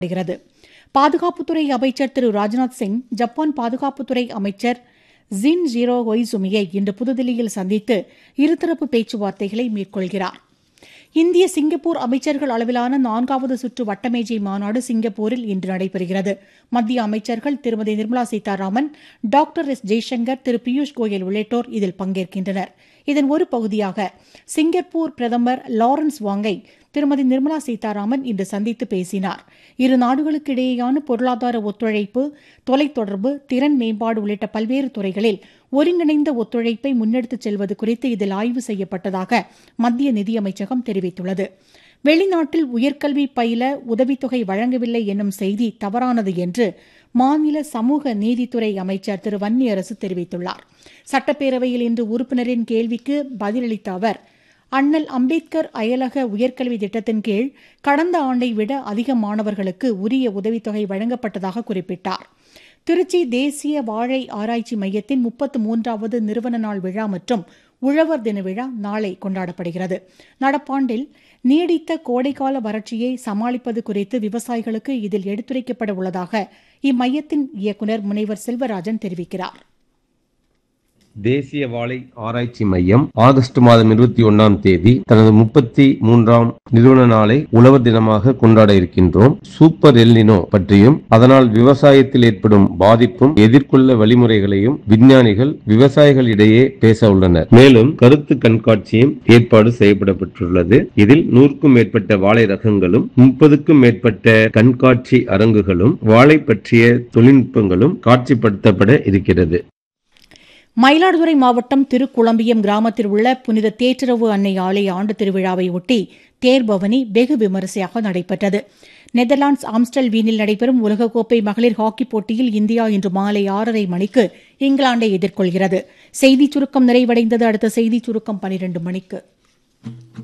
வருகிறது பாதுகாப்புத்துறை அமைச்சர் திரு ராஜ்நாத் சிங் ஜப்பான் பாதுகாப்புத்துறை அமைச்சர் ஜின் ஜீரோ ஒய்சுமியை இன்று புதுதில்லியில் சந்தித்து இருதரப்பு பேச்சுவார்த்தைகளை மேற்கொள்கிறார் இந்திய சிங்கப்பூர் அமைச்சர்கள் அளவிலான நான்காவது சுற்று வட்டமேஜை மாநாடு சிங்கப்பூரில் இன்று நடைபெறுகிறது மத்திய அமைச்சர்கள் திருமதி நிர்மலா சீதாராமன் டாக்டர் எஸ் ஜெய்சங்கர் திரு பியூஷ் கோயல் உள்ளிட்டோர் இதில் பங்கேற்கின்றனர் இதன் ஒரு பகுதியாக சிங்கப்பூர் பிரதமர் லாரன்ஸ் வாங்கை திருமதி நிர்மலா சீதாராமன் இன்று சந்தித்து பேசினார் இரு நாடுகளுக்கு இடையேயான பொருளாதார ஒத்துழைப்பு தொலைத்தொடர்பு திறன் மேம்பாடு உள்ளிட்ட பல்வேறு துறைகளில் ஒருங்கிணைந்த ஒத்துழைப்பை முன்னெடுத்துச் செல்வது குறித்து இதில் ஆய்வு செய்யப்பட்டதாக மத்திய நிதியமைச்சகம் தெரிவித்துள்ளது வெளிநாட்டில் உயர்கல்வி பயில உதவித்தொகை வழங்கவில்லை என்னும் செய்தி தவறானது என்று மாநில சமூக நீதித்துறை அமைச்சர் திரு வன்னியரசு தெரிவித்துள்ளார் சட்டப்பேரவையில் இன்று உறுப்பினரின் கேள்விக்கு பதிலளித்த அவர் அண்ணல் அம்பேத்கர் அயலக உயர்கல்வி திட்டத்தின் கீழ் கடந்த ஆண்டை விட அதிக மாணவர்களுக்கு உரிய உதவித்தொகை வழங்கப்பட்டதாக குறிப்பிட்டார் திருச்சி தேசிய வாழை ஆராய்ச்சி மையத்தின் முப்பத்து மூன்றாவது நிறுவன நாள் விழா மற்றும் உழவர் தின விழா நாளை கொண்டாடப்படுகிறது நடப்பாண்டில் நீடித்த கோடைக்கால வறட்சியை சமாளிப்பது குறித்து விவசாயிகளுக்கு இதில் எடுத்துரைக்கப்பட உள்ளதாக இம்மையத்தின் இயக்குநர் முனைவர் செல்வராஜன் தெரிவிக்கிறார் தேசிய வாழை ஆராய்ச்சி மையம் ஆகஸ்ட் மாதம் இருபத்தி ஒன்னாம் தேதி தனது முப்பத்தி மூன்றாம் நிறுவன நாளை உழவர் தினமாக கொண்டாட இருக்கின்றோம் சூப்பர் எல்லினோ பற்றியும் அதனால் விவசாயத்தில் ஏற்படும் பாதிப்பும் எதிர்கொள்ள வழிமுறைகளையும் விஞ்ஞானிகள் விவசாயிகளிடையே பேச உள்ளனர் மேலும் கருத்து கண்காட்சியும் ஏற்பாடு செய்யப்படப்பட்டுள்ளது இதில் நூறுக்கும் மேற்பட்ட வாழை ரகங்களும் முப்பதுக்கும் மேற்பட்ட கண்காட்சி அரங்குகளும் வாழை பற்றிய தொழில்நுட்பங்களும் காட்சிப்படுத்தப்பட இருக்கிறது மயிலாடுதுறை மாவட்டம் திருக்குளம்பியம் கிராமத்தில் உள்ள புனித தேற்றரவு அன்னை ஆலய ஆண்டு திருவிழாவை ஒட்டி தேர்பவனி வெகு விமரிசையாக நடைபெற்றது நெதர்லாந்து ஆம்ஸ்டல் வீனில் நடைபெறும் உலகக்கோப்பை மகளிர் ஹாக்கி போட்டியில் இந்தியா இன்று மாலை ஆறரை மணிக்கு இங்கிலாந்தை எதிர்கொள்கிறது செய்திச் சுருக்கம் நிறைவடைந்தது அடுத்த செய்திச் சுருக்கம் பனிரண்டு மணிக்கு